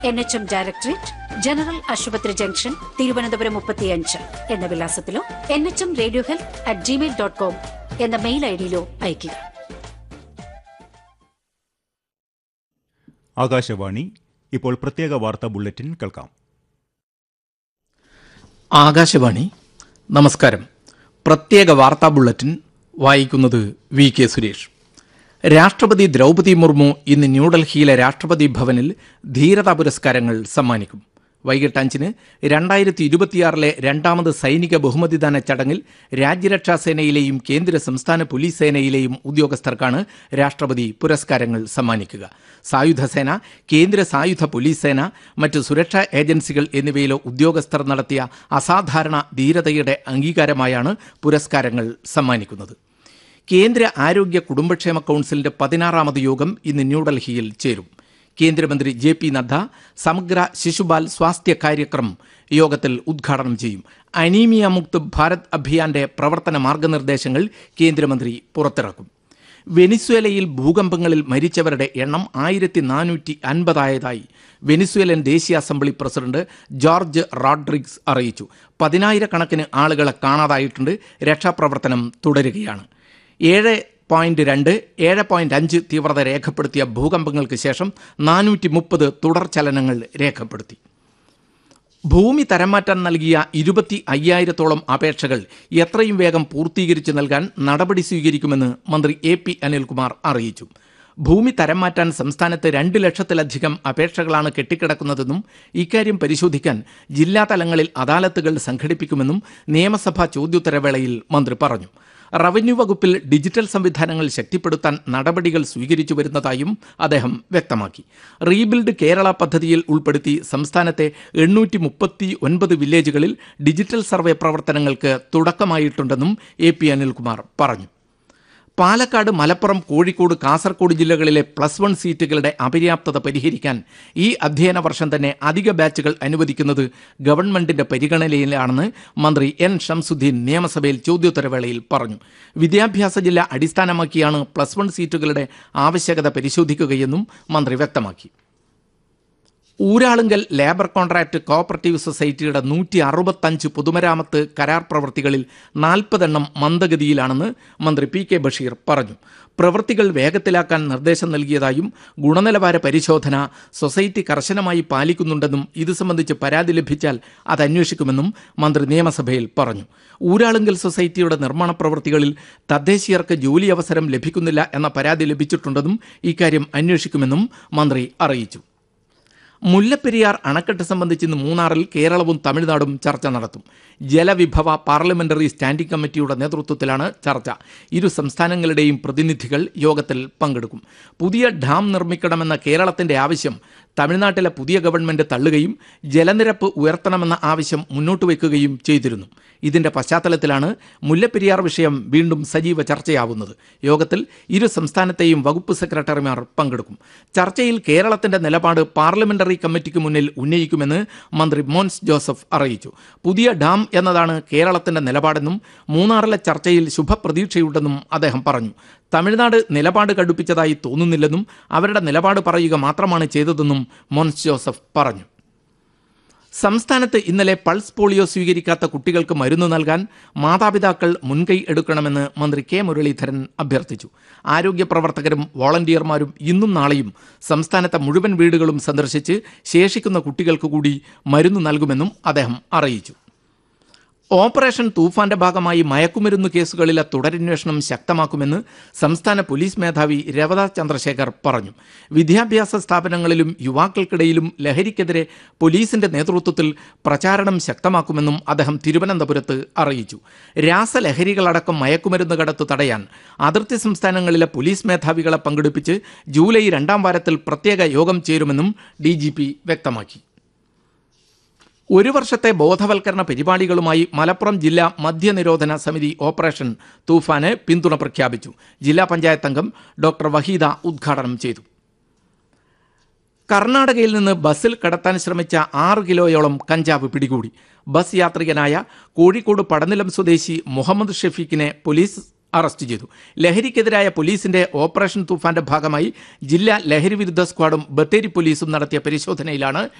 N H M directorate general ആശുപത്രി junction Thiruvananthapuram മുപ്പത്തിയഞ്ച് എന്ന വിലാസത്തിലോ N H M radio health at gmail dot com എന്ന മെയിൽ ഐ ഡിയിലോ അയയ്ക്കുക ആകാശവാണി ഇപ്പോൾ പ്രത്യേക വാർത്താ ബുള്ളറ്റിൻ കേൾക്കാം ആകാശവാണി നമസ്കാരം പ്രത്യേക വാർത്താ ബുള്ളറ്റിൻ വായിക്കുന്നത് വി കെ സുരേഷ് രാഷ്ട്രപതി ദ്രൗപദി മുർമു ഇന്ന് ന്യൂഡൽഹിയിലെ രാഷ്ട്രപതി ഭവനിൽ ധീരതാ പുരസ്കാരങ്ങൾ സമ്മാനിക്കും വൈകിട്ട് അഞ്ചിന് രണ്ടായിരത്തി ഇരുപത്തിയാറിലെ രണ്ടാമത് സൈനിക ബഹുമതിദാന ചടങ്ങിൽ രാജ്യരക്ഷാ സേനയിലെയും കേന്ദ്ര സംസ്ഥാന പോലീസ് സേനയിലെയും ഉദ്യോഗസ്ഥർക്കാണ് രാഷ്ട്രപതി പുരസ്കാരങ്ങൾ സമ്മാനിക്കുക സായുധ സേന കേന്ദ്ര സായുധ പോലീസ് സേന മറ്റ് സുരക്ഷാ ഏജൻസികൾ എന്നിവയിലെ ഉദ്യോഗസ്ഥർ നടത്തിയ അസാധാരണ ധീരതയുടെ അംഗീകാരമായാണ് പുരസ്കാരങ്ങൾ സമ്മാനിക്കുന്നത് കേന്ദ്ര ആരോഗ്യ കുടുംബക്ഷേമ കൗൺസിലിന്റെ പതിനാറാമത് യോഗം ഇന്ന് ന്യൂഡൽഹിയിൽ ചേരും കേന്ദ്രമന്ത്രി ജെ പി നദ്ദ സമഗ്ര ശിശുബാൽ സ്വാസ്ഥ്യ കാര്യക്രം യോഗത്തിൽ ഉദ്ഘാടനം ചെയ്യും അനീമിയ മുക്ത് ഭാരത് അഭിയാന്റെ പ്രവർത്തന മാർഗനിർദ്ദേശങ്ങൾ കേന്ദ്രമന്ത്രി പുറത്തിറക്കും വെനിസ്വേലയിൽ ഭൂകമ്പങ്ങളിൽ മരിച്ചവരുടെ എണ്ണം ആയിരത്തി നാനൂറ്റി അൻപതായതായി വെനിസ്വേലൻ ദേശീയ അസംബ്ലി പ്രസിഡന്റ് ജോർജ് റോഡ്രിഗ്സ് അറിയിച്ചു പതിനായിരക്കണക്കിന് ആളുകളെ കാണാതായിട്ടുണ്ട് രക്ഷാപ്രവർത്തനം തുടരുകയാണ് ഏഴ് പോയിന്റ് രണ്ട് ഏഴ് പോയിന്റ് അഞ്ച് തീവ്രത രേഖപ്പെടുത്തിയ ഭൂകമ്പങ്ങൾക്ക് ശേഷം നാനൂറ്റി മുപ്പത് തുടർചലനങ്ങൾ രേഖപ്പെടുത്തി ഭൂമി തരംമാറ്റാൻ നൽകിയ ഇരുപത്തി അയ്യായിരത്തോളം അപേക്ഷകൾ എത്രയും വേഗം പൂർത്തീകരിച്ചു നൽകാൻ നടപടി സ്വീകരിക്കുമെന്ന് മന്ത്രി എ പി അനിൽകുമാർ അറിയിച്ചു ഭൂമി തരം മാറ്റാൻ സംസ്ഥാനത്ത് രണ്ട് ലക്ഷത്തിലധികം അപേക്ഷകളാണ് കെട്ടിക്കിടക്കുന്നതെന്നും ഇക്കാര്യം പരിശോധിക്കാൻ ജില്ലാ തലങ്ങളിൽ അദാലത്തുകൾ സംഘടിപ്പിക്കുമെന്നും നിയമസഭാ ചോദ്യോത്തരവേളയിൽ മന്ത്രി പറഞ്ഞു റവന്യൂ വകുപ്പിൽ ഡിജിറ്റൽ സംവിധാനങ്ങൾ ശക്തിപ്പെടുത്താൻ നടപടികൾ സ്വീകരിച്ചു വരുന്നതായും അദ്ദേഹം വ്യക്തമാക്കി റീബിൽഡ് കേരള പദ്ധതിയിൽ ഉൾപ്പെടുത്തി സംസ്ഥാനത്തെ എണ്ണൂറ്റി മുപ്പത്തി ഒൻപത് വില്ലേജുകളിൽ ഡിജിറ്റൽ സർവേ പ്രവർത്തനങ്ങൾക്ക് തുടക്കമായിട്ടുണ്ടെന്നും എ പി അനിൽകുമാർ പറഞ്ഞു പാലക്കാട് മലപ്പുറം കോഴിക്കോട് കാസർഗോഡ് ജില്ലകളിലെ പ്ലസ് വൺ സീറ്റുകളുടെ അപര്യാപ്തത പരിഹരിക്കാൻ ഈ അധ്യയന വർഷം തന്നെ അധിക ബാച്ചുകൾ അനുവദിക്കുന്നത് ഗവൺമെന്റിന്റെ പരിഗണനയിലാണെന്ന് മന്ത്രി എൻ ഷംസുദ്ദീൻ നിയമസഭയിൽ ചോദ്യോത്തരവേളയിൽ പറഞ്ഞു വിദ്യാഭ്യാസ ജില്ല അടിസ്ഥാനമാക്കിയാണ് പ്ലസ് വൺ സീറ്റുകളുടെ ആവശ്യകത പരിശോധിക്കുകയെന്നും മന്ത്രി വ്യക്തമാക്കി ഊരാളുങ്കൽ ലേബർ കോൺട്രാക്ട് കോഓപ്പറേറ്റീവ് സൊസൈറ്റിയുടെ നൂറ്റി അറുപത്തഞ്ച് പൊതുമരാമത്ത് കരാർ പ്രവൃത്തികളിൽ നാൽപ്പതെണ്ണം മന്ദഗതിയിലാണെന്ന് മന്ത്രി പി കെ ബഷീർ പറഞ്ഞു പ്രവൃത്തികൾ വേഗത്തിലാക്കാൻ നിർദ്ദേശം നൽകിയതായും ഗുണനിലവാര പരിശോധന സൊസൈറ്റി കർശനമായി പാലിക്കുന്നുണ്ടെന്നും ഇത് സംബന്ധിച്ച് പരാതി ലഭിച്ചാൽ അത് അന്വേഷിക്കുമെന്നും മന്ത്രി നിയമസഭയിൽ പറഞ്ഞു ഊരാളുങ്കൽ സൊസൈറ്റിയുടെ നിർമ്മാണ പ്രവൃത്തികളിൽ തദ്ദേശീയർക്ക് ജോലി അവസരം ലഭിക്കുന്നില്ല എന്ന പരാതി ലഭിച്ചിട്ടുണ്ടെന്നും ഇക്കാര്യം അന്വേഷിക്കുമെന്നും മന്ത്രി അറിയിച്ചു മുല്ലപ്പെരിയാർ അണക്കെട്ട് സംബന്ധിച്ച് ഇന്ന് മൂന്നാറിൽ കേരളവും തമിഴ്നാടും ചർച്ച നടത്തും ജലവിഭവ പാർലമെന്ററി സ്റ്റാൻഡിംഗ് കമ്മിറ്റിയുടെ നേതൃത്വത്തിലാണ് ചർച്ച ഇരു സംസ്ഥാനങ്ങളുടെയും പ്രതിനിധികൾ യോഗത്തിൽ പങ്കെടുക്കും പുതിയ ഡാം നിർമ്മിക്കണമെന്ന കേരളത്തിന്റെ ആവശ്യം തമിഴ്നാട്ടിലെ പുതിയ ഗവൺമെന്റ് തള്ളുകയും ജലനിരപ്പ് ഉയർത്തണമെന്ന ആവശ്യം മുന്നോട്ട് വയ്ക്കുകയും ചെയ്തിരുന്നു ഇതിന്റെ പശ്ചാത്തലത്തിലാണ് മുല്ലപ്പെരിയാർ വിഷയം വീണ്ടും സജീവ ചർച്ചയാവുന്നത് യോഗത്തിൽ ഇരു സംസ്ഥാനത്തെയും വകുപ്പ് സെക്രട്ടറിമാർ പങ്കെടുക്കും ചർച്ചയിൽ കേരളത്തിന്റെ നിലപാട് പാർലമെന്ററി കമ്മിറ്റിക്ക് മുന്നിൽ ഉന്നയിക്കുമെന്ന് മന്ത്രി മോൻസ് ജോസഫ് അറിയിച്ചു പുതിയ ഡാം എന്നതാണ് കേരളത്തിന്റെ നിലപാടെന്നും മൂന്നാറിലെ ചർച്ചയിൽ ശുഭപ്രതീക്ഷയുണ്ടെന്നും അദ്ദേഹം പറഞ്ഞു തമിഴ്നാട് നിലപാട് കടുപ്പിച്ചതായി തോന്നുന്നില്ലെന്നും അവരുടെ നിലപാട് പറയുക മാത്രമാണ് ചെയ്തതെന്നും മോൻസ് ജോസഫ് പറഞ്ഞു സംസ്ഥാനത്ത് ഇന്നലെ പൾസ് പോളിയോ സ്വീകരിക്കാത്ത കുട്ടികൾക്ക് മരുന്ന് നൽകാൻ മാതാപിതാക്കൾ മുൻകൈ എടുക്കണമെന്ന് മന്ത്രി കെ മുരളീധരൻ അഭ്യർത്ഥിച്ചു ആരോഗ്യ പ്രവർത്തകരും വോളണ്ടിയർമാരും ഇന്നും നാളെയും സംസ്ഥാനത്തെ മുഴുവൻ വീടുകളും സന്ദർശിച്ച് ശേഷിക്കുന്ന കുട്ടികൾക്ക് കൂടി മരുന്ന് നൽകുമെന്നും അദ്ദേഹം അറിയിച്ചു ഓപ്പറേഷൻ തൂഫാന്റെ ഭാഗമായി മയക്കുമരുന്ന് കേസുകളിലെ തുടരന്വേഷണം ശക്തമാക്കുമെന്ന് സംസ്ഥാന പോലീസ് മേധാവി രവത ചന്ദ്രശേഖർ പറഞ്ഞു വിദ്യാഭ്യാസ സ്ഥാപനങ്ങളിലും യുവാക്കൾക്കിടയിലും ലഹരിക്കെതിരെ പോലീസിന്റെ നേതൃത്വത്തിൽ പ്രചാരണം ശക്തമാക്കുമെന്നും അദ്ദേഹം തിരുവനന്തപുരത്ത് അറിയിച്ചു രാസലഹരികളടക്കം മയക്കുമരുന്ന് കടത്ത് തടയാൻ അതിർത്തി സംസ്ഥാനങ്ങളിലെ പോലീസ് മേധാവികളെ പങ്കെടുപ്പിച്ച് ജൂലൈ രണ്ടാം വാരത്തിൽ പ്രത്യേക യോഗം ചേരുമെന്നും ഡി വ്യക്തമാക്കി ഒരു വർഷത്തെ ബോധവൽക്കരണ പരിപാടികളുമായി മലപ്പുറം ജില്ലാ മദ്യനിരോധന സമിതി ഓപ്പറേഷൻ തൂഫാന് പിന്തുണ പ്രഖ്യാപിച്ചു ജില്ലാ പഞ്ചായത്ത് അംഗം ഡോക്ടർ വഹീദ ഉദ്ഘാടനം ചെയ്തു കർണാടകയിൽ നിന്ന് ബസ്സിൽ കടത്താൻ ശ്രമിച്ച ആറ് കിലോയോളം കഞ്ചാവ് പിടികൂടി ബസ് യാത്രികനായ കോഴിക്കോട് പടനിലം സ്വദേശി മുഹമ്മദ് ഷെഫീഖിനെ പോലീസ് അറസ്റ്റ് ചെയ്തു ലഹരിക്കെതിരായ പോലീസിന്റെ ഓപ്പറേഷൻ തൂഫാന്റെ ഭാഗമായി ജില്ലാ ലഹരി വിരുദ്ധ സ്ക്വാഡും ബത്തേരി പോലീസും നടത്തിയ പരിശോധനയിലാണ്